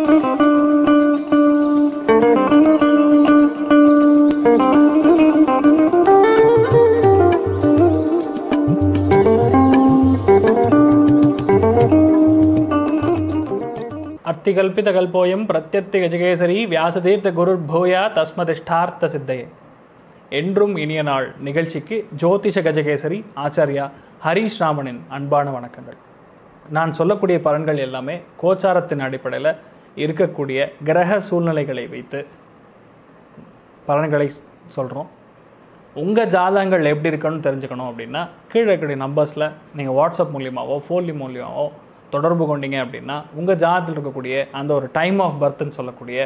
அர்த்திகல்பிதகல்போயம் பிரத்யர்த்தி கஜகேசரி வியாசதீர்த்த குருர் பூயா தஸ்மதிஷ்டார்த்த சித்தையே என்றும் இனிய நாள் நிகழ்ச்சிக்கு ஜோதிஷ கஜகேசரி ஆச்சாரியா ஹரீஷ் ராமனின் அன்பான வணக்கங்கள் நான் சொல்லக்கூடிய பலன்கள் எல்லாமே கோச்சாரத்தின் அடிப்படையில் இருக்கக்கூடிய கிரக சூழ்நிலைகளை வைத்து பலன்களை சொல்கிறோம் உங்கள் ஜாதகங்கள் எப்படி இருக்குன்னு தெரிஞ்சுக்கணும் அப்படின்னா கீழே இருக்கக்கூடிய நம்பர்ஸில் நீங்கள் வாட்ஸ்அப் மூலியமாவோ ஃபோன்லி மூலியமாவோ தொடர்பு கொண்டீங்க அப்படின்னா உங்கள் ஜாதகத்தில் இருக்கக்கூடிய அந்த ஒரு டைம் ஆஃப் பர்த்னு சொல்லக்கூடிய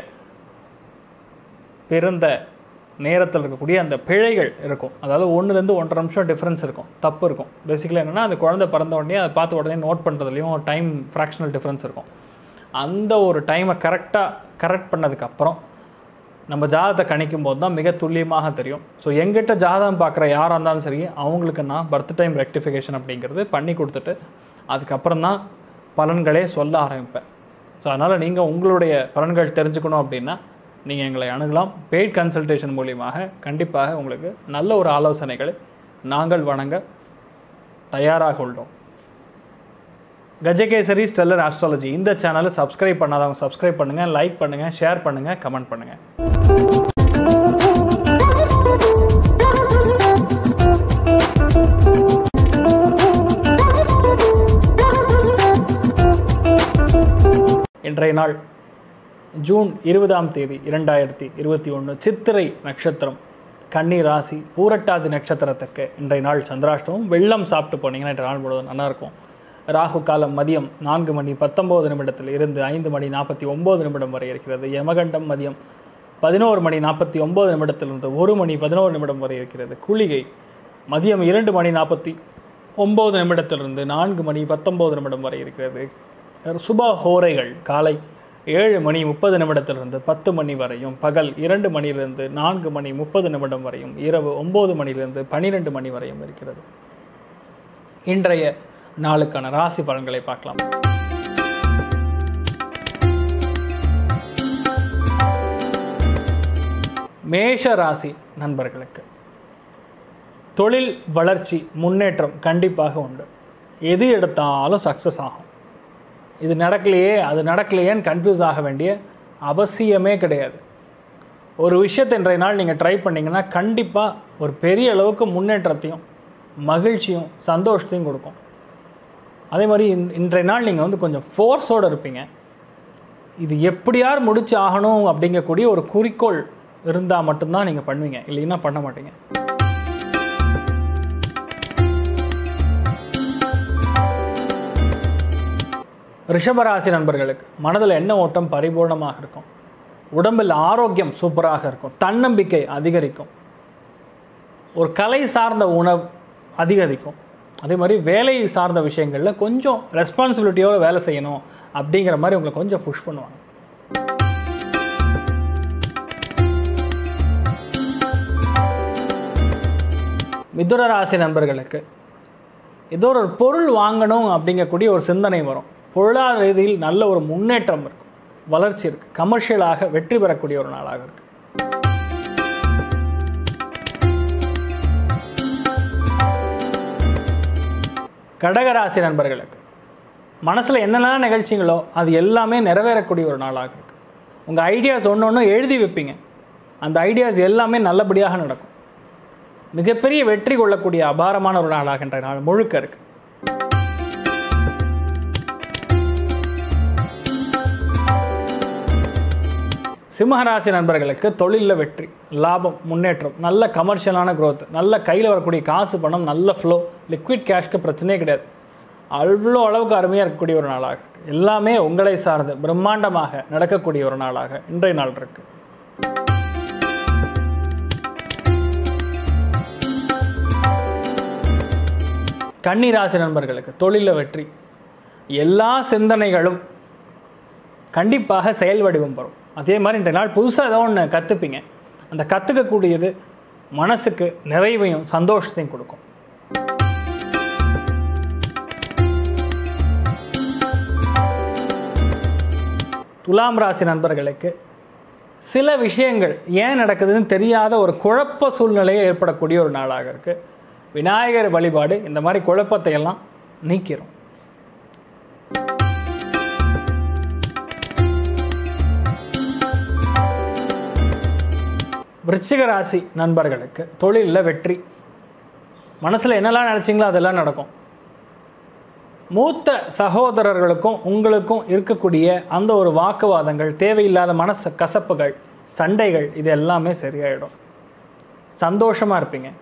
பிறந்த நேரத்தில் இருக்கக்கூடிய அந்த பிழைகள் இருக்கும் அதாவது ஒன்றுலேருந்து ஒன்றரை நிமிஷம் டிஃப்ரென்ஸ் இருக்கும் தப்பு இருக்கும் பேசிக்கலாக என்னென்னா அந்த குழந்தை பிறந்த உடனே அதை பார்த்து உடனே நோட் பண்ணுறதுலையும் டைம் ஃப்ராக்ஷனல் டிஃப்ரென்ஸ் இருக்கும் அந்த ஒரு டைமை கரெக்டாக கரெக்ட் பண்ணதுக்கப்புறம் நம்ம ஜாதகத்தை கணிக்கும் போது தான் மிக துல்லியமாக தெரியும் ஸோ எங்கிட்ட ஜாதகம் பார்க்குற யாராக இருந்தாலும் சரி அவங்களுக்கு நான் பர்த் டைம் ரெக்டிஃபிகேஷன் அப்படிங்கிறது பண்ணி கொடுத்துட்டு அதுக்கப்புறம் தான் பலன்களே சொல்ல ஆரம்பிப்பேன் ஸோ அதனால் நீங்கள் உங்களுடைய பலன்கள் தெரிஞ்சுக்கணும் அப்படின்னா நீங்கள் எங்களை அணுகலாம் பெய்ட் கன்சல்டேஷன் மூலியமாக கண்டிப்பாக உங்களுக்கு நல்ல ஒரு ஆலோசனைகளை நாங்கள் வழங்க தயாராக உள்ளோம் கஜகேசரி ஸ்டெல்லர் ஆஸ்ட்ராலஜி இந்த சேனலை சப்ஸ்கிரைப் பண்ணாதவங்க சப்ஸ்கிரைப் பண்ணுங்கள் லைக் பண்ணுங்கள் ஷேர் பண்ணுங்கள் கமெண்ட் பண்ணுங்கள் இன்றைய நாள் ஜூன் இருபதாம் தேதி இரண்டாயிரத்தி இருபத்தி ஒன்று சித்திரை நட்சத்திரம் கன்னி ராசி பூரட்டாதி நட்சத்திரத்துக்கு இன்றைய நாள் சந்திராஷ்டமம் வெள்ளம் சாப்பிட்டு போனீங்கன்னா இன்றைய நாள் முழுவதும் நல்லாயிருக்கும் ராகு காலம் மதியம் நான்கு மணி பத்தொம்போது நிமிடத்தில் இருந்து ஐந்து மணி நாற்பத்தி ஒம்பது நிமிடம் வரை இருக்கிறது யமகண்டம் மதியம் பதினோரு மணி நாற்பத்தி ஒம்பது நிமிடத்திலிருந்து ஒரு மணி பதினோரு நிமிடம் வரை இருக்கிறது குளிகை மதியம் இரண்டு மணி நாற்பத்தி ஒம்பது நிமிடத்திலிருந்து நான்கு மணி பத்தொம்பது நிமிடம் வரை இருக்கிறது சுப ஹோரைகள் காலை ஏழு மணி முப்பது நிமிடத்திலிருந்து பத்து மணி வரையும் பகல் இரண்டு மணியிலிருந்து நான்கு மணி முப்பது நிமிடம் வரையும் இரவு ஒம்பது மணியிலிருந்து பன்னிரெண்டு மணி வரையும் இருக்கிறது இன்றைய நாளுக்கான ராசி பலன்களை பார்க்கலாம் மேஷ ராசி நண்பர்களுக்கு தொழில் வளர்ச்சி முன்னேற்றம் கண்டிப்பாக உண்டு எது எடுத்தாலும் சக்ஸஸ் ஆகும் இது நடக்கலையே அது நடக்கலையேன்னு கன்ஃபியூஸ் ஆக வேண்டிய அவசியமே கிடையாது ஒரு விஷயத்தை இன்றைய நாள் நீங்கள் ட்ரை பண்ணிங்கன்னா கண்டிப்பாக ஒரு பெரிய அளவுக்கு முன்னேற்றத்தையும் மகிழ்ச்சியும் சந்தோஷத்தையும் கொடுக்கும் அதே மாதிரி இன் இன்றைய நாள் நீங்கள் வந்து கொஞ்சம் ஃபோர்ஸோடு இருப்பீங்க இது எப்படியார் முடிச்சு ஆகணும் அப்படிங்கக்கூடிய ஒரு குறிக்கோள் இருந்தால் மட்டும்தான் நீங்கள் பண்ணுவீங்க இல்லைன்னா பண்ண மாட்டீங்க ரிஷபராசி நண்பர்களுக்கு மனதில் என்ன ஓட்டம் பரிபூர்ணமாக இருக்கும் உடம்பில் ஆரோக்கியம் சூப்பராக இருக்கும் தன்னம்பிக்கை அதிகரிக்கும் ஒரு கலை சார்ந்த உணவு அதிகரிக்கும் அதே மாதிரி வேலை சார்ந்த விஷயங்களில் கொஞ்சம் ரெஸ்பான்சிபிலிட்டியோடு வேலை செய்யணும் அப்படிங்கிற மாதிரி உங்களை கொஞ்சம் புஷ் பண்ணுவாங்க மிதுன ராசி நண்பர்களுக்கு ஏதோ ஒரு பொருள் வாங்கணும் அப்படிங்கக்கூடிய ஒரு சிந்தனை வரும் பொருளாதார ரீதியில் நல்ல ஒரு முன்னேற்றம் இருக்கும் வளர்ச்சி இருக்குது கமர்ஷியலாக வெற்றி பெறக்கூடிய ஒரு நாளாக இருக்குது கடகராசி நண்பர்களுக்கு மனசில் என்னெல்லாம் நிகழ்ச்சிகளோ அது எல்லாமே நிறைவேறக்கூடிய ஒரு நாளாக இருக்குது உங்கள் ஐடியாஸ் ஒன்று ஒன்று எழுதி வைப்பீங்க அந்த ஐடியாஸ் எல்லாமே நல்லபடியாக நடக்கும் மிகப்பெரிய வெற்றி கொள்ளக்கூடிய அபாரமான ஒரு நாளாகின்ற நாள் முழுக்க இருக்குது சிம்மராசி நண்பர்களுக்கு தொழிலில் வெற்றி லாபம் முன்னேற்றம் நல்ல கமர்ஷியலான growth நல்ல கையில் வரக்கூடிய காசு பணம் நல்ல ஃப்ளோ லிக்விட் கேஷ்க்கு பிரச்சனையே கிடையாது அவ்வளோ அளவுக்கு அருமையாக இருக்கக்கூடிய ஒரு நாளாக இருக்கு. எல்லாமே உங்களை சார்ந்து பிரம்மாண்டமாக நடக்கக்கூடிய ஒரு நாளாக இன்றைய நாள் இருக்கு கன்னிராசி நண்பர்களுக்கு தொழிலில் வெற்றி எல்லா சிந்தனைகளும் கண்டிப்பாக செயல் வடிவம் பெறும் அதே மாதிரி இன்றைய நாள் புதுசாக ஏதோ ஒன்று கற்றுப்பீங்க அந்த கற்றுக்கக்கூடியது மனசுக்கு நிறைவையும் சந்தோஷத்தையும் கொடுக்கும் துலாம் ராசி நண்பர்களுக்கு சில விஷயங்கள் ஏன் நடக்குதுன்னு தெரியாத ஒரு குழப்ப சூழ்நிலையை ஏற்படக்கூடிய ஒரு நாளாக இருக்குது விநாயகர் வழிபாடு இந்த மாதிரி குழப்பத்தை எல்லாம் நீக்கிறோம் விருச்சிக ராசி நண்பர்களுக்கு தொழிலில் வெற்றி மனசில் என்னெல்லாம் நினச்சிங்களோ அதெல்லாம் நடக்கும் மூத்த சகோதரர்களுக்கும் உங்களுக்கும் இருக்கக்கூடிய அந்த ஒரு வாக்குவாதங்கள் தேவையில்லாத மனச கசப்புகள் சண்டைகள் இது எல்லாமே சரியாயிடும் சந்தோஷமாக இருப்பீங்க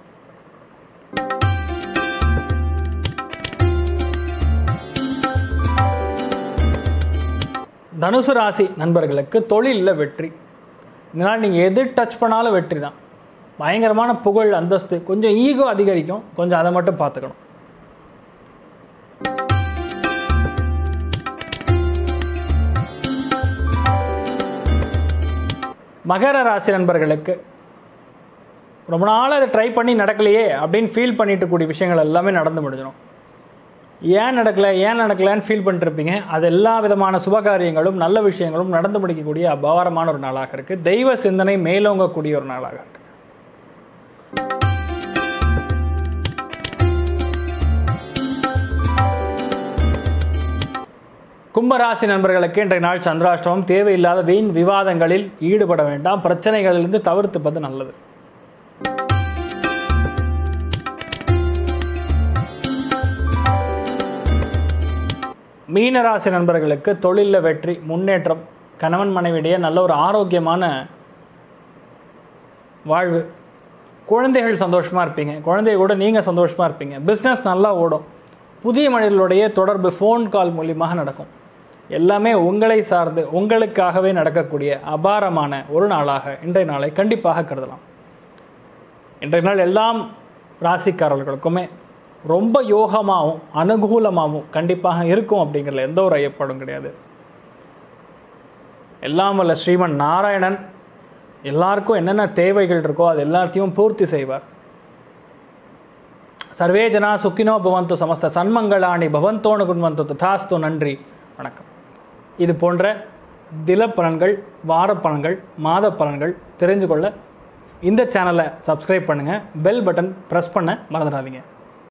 தனுசு ராசி நண்பர்களுக்கு தொழிலில் வெற்றி இதனால் நீங்கள் எது டச் பண்ணாலும் வெற்றி தான் பயங்கரமான புகழ் அந்தஸ்து கொஞ்சம் ஈகோ அதிகரிக்கும் கொஞ்சம் அதை மட்டும் பார்த்துக்கணும் மகர ராசி நண்பர்களுக்கு ரொம்ப நாள் அதை ட்ரை பண்ணி நடக்கலையே அப்படின்னு ஃபீல் பண்ணிட்டு கூடிய விஷயங்கள் எல்லாமே நடந்து முடிஞ்சிடும் ஏன் நடக்கலை ஏன் நடக்கலைன்னு ஃபீல் பண்ணிட்டுருப்பீங்க அது எல்லா விதமான சுபகாரியங்களும் நல்ல விஷயங்களும் நடந்து முடிக்கக்கூடிய அபாரமான ஒரு நாளாக இருக்குது தெய்வ சிந்தனை மேலோங்கக்கூடிய ஒரு நாளாக இருக்குது கும்பராசி நண்பர்களுக்கு இன்றைய நாள் சந்திராஷ்டமம் தேவையில்லாத வீண் விவாதங்களில் ஈடுபட வேண்டாம் பிரச்சனைகளிலிருந்து தவிர்த்துப்பது நல்லது மீனராசி நண்பர்களுக்கு தொழிலில் வெற்றி முன்னேற்றம் கணவன் மனைவிடையே நல்ல ஒரு ஆரோக்கியமான வாழ்வு குழந்தைகள் சந்தோஷமாக இருப்பீங்க குழந்தைய கூட நீங்கள் சந்தோஷமாக இருப்பீங்க பிஸ்னஸ் நல்லா ஓடும் புதிய மனிதர்களுடைய தொடர்பு ஃபோன் கால் மூலியமாக நடக்கும் எல்லாமே உங்களை சார்ந்து உங்களுக்காகவே நடக்கக்கூடிய அபாரமான ஒரு நாளாக இன்றைய நாளை கண்டிப்பாக கருதலாம் இன்றைய நாள் எல்லாம் ராசிக்காரர்களுக்குமே ரொம்ப யோகமாகவும் அனுகூலமாகவும் கண்டிப்பாக இருக்கும் அப்படிங்கிறதுல எந்த ஒரு ஐயப்பாடும் கிடையாது எல்லாம் வல்ல ஸ்ரீமன் நாராயணன் எல்லாருக்கும் என்னென்ன தேவைகள் இருக்கோ அது எல்லாத்தையும் பூர்த்தி செய்வார் சர்வே ஜனா சுக்கினோ பவந்து சமஸ்த சன்மங்களாணி பவந்தோனு குன்வந்து ததாஸ்து நன்றி வணக்கம் இது போன்ற தில பலன்கள் வார பலன்கள் மாத பலன்கள் தெரிஞ்சு கொள்ள இந்த சேனலை சப்ஸ்கிரைப் பண்ணுங்கள் பெல் பட்டன் ப்ரெஸ் பண்ண மறந்துடாதீங்க